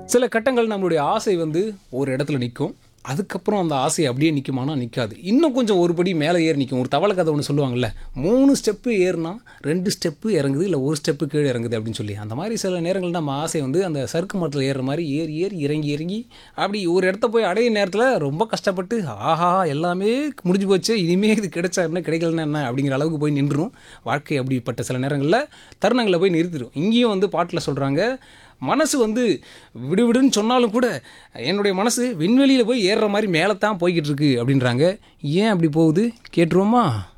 சில கட்டங்கள் நம்மளுடைய ஆசை வந்து ஒரு இடத்துல நிற்கும் அதுக்கப்புறம் அந்த ஆசை அப்படியே நிற்குமானா நிற்காது இன்னும் கொஞ்சம் ஒரு படி மேலே ஏறி நிற்கும் ஒரு தவளை கதை ஒன்று சொல்லுவாங்கல்ல மூணு ஸ்டெப்பு ஏறுனா ரெண்டு ஸ்டெப்பு இறங்குது இல்லை ஒரு ஸ்டெப்பு கீழே இறங்குது அப்படின்னு சொல்லி அந்த மாதிரி சில நேரங்கள் நம்ம ஆசை வந்து அந்த சறுக்கு மரத்தில் ஏறுற மாதிரி ஏறி ஏறி இறங்கி இறங்கி அப்படி ஒரு இடத்த போய் அடைய நேரத்தில் ரொம்ப கஷ்டப்பட்டு ஆஹா எல்லாமே முடிஞ்சு போச்சு இனிமேல் இது கிடைச்சா என்ன கிடைக்கலன்னா என்ன அப்படிங்கிற அளவுக்கு போய் நின்றுரும் வாழ்க்கை அப்படிப்பட்ட சில நேரங்களில் தருணங்களை போய் நிறுத்திடும் இங்கேயும் வந்து பாட்டில் சொல்கிறாங்க மனசு வந்து விடுவிடுன்னு சொன்னாலும் கூட என்னுடைய மனசு விண்வெளியில் போய் ஏறுற மாதிரி மேலே தான் போய்கிட்டு இருக்கு அப்படின்றாங்க ஏன் அப்படி போகுது கேட்டுருவோமா